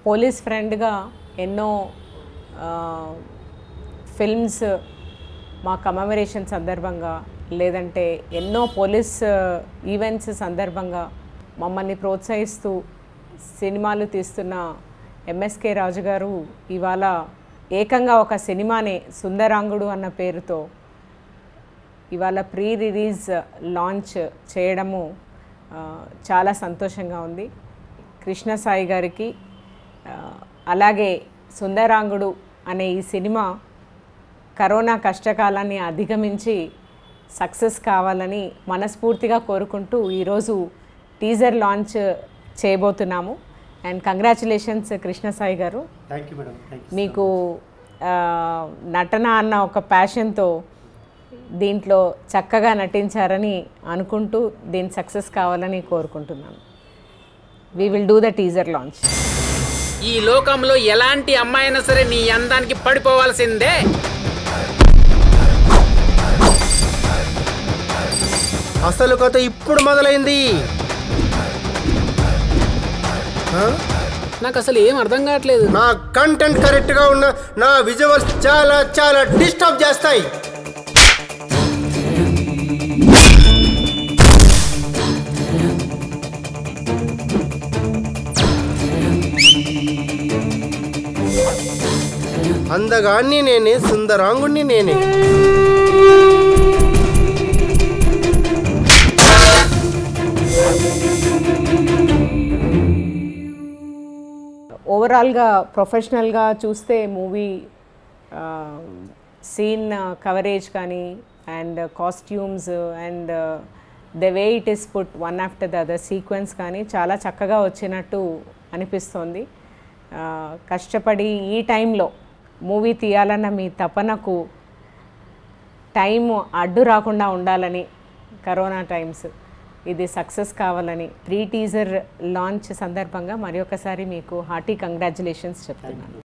Police ఫ్రెండ్గా ఎన్నో films మా కమమరేషన్ సందర్భంగా లేదంటే ఎన్నో పోలీస్ ఈవెంట్స్ సందర్భంగా మమ్మల్ని ప్రోత్సహిస్తూ సినిమాలు తీస్తున్న ఎంఎస్కే రాజు గారు ఇవాళ ఏకంగా ఒక సినిమానే సుందరాంగుడు అన్న పేరుతో ఇవాళ ప్రీ రిలీజ్ లాంచ్ చేయడము ఆ, చాలా సంతోషంగా ఉంది కృష్ణ సాయి గారికి ఆ, అలాగే సుందరాంగుడు అనే ఈ సినిమా కరోనా కష్టకాలాన్ని అధిగమించి సక్సెస్ కావాలని మనస్ఫూర్తిగా కోరుకుంటూ ఈరోజు టీజర్ లాంచ్ చేయబోతున్నాము and congratulations Krishna Sai garu thank you madam thank you మీకు ఆ, నటన అన్న ఒక ప్యాషన్తో దీంట్లో చక్కగా నటించారని అనుకుంటూ దీని సక్సెస్ కావాలని కోరుకుంటున్నాను we will do the teaser launch ఈ లోకంలో ఎలాంటి అమ్మాయినా సరే నీ అందానికి పడిపోవాల్సిందే అసలు కథ ఇప్పుడు మొదలైంది ఆ? నాకు అసలు ఏం అర్థం కావట్లేదు నా కంటెంట్ కరెక్ట్ గా ఉన్న నా విజువల్స్ చాలా చాలా డిస్టర్బ్ చేస్తాయి అందగాన్ని నేనే సుందరాంగుణ్ణి నేనే ఓవరాల్గా ప్రొఫెషనల్గా చూస్తే మూవీ సీన్ కవరేజ్ కానీ and costumes and the way it is put one after the other sequence కానీ చాలా చక్కగా వచ్చినట్టు అనిపిస్తోంది ఆ, కష్టపడి ఈ టైంలో మూవీ తీయాలన్న మీ తపనకు టైం అడ్డు రాకుండా ఉండాలని కరోనా టైమ్స్ ఇది సక్సెస్ కావాలని ప్రీ టీజర్ లాంచ్ సందర్భంగా మరి ఒకసారి మీకు హార్టీ కంగ్రాచులేషన్స్ చెప్తున్నాను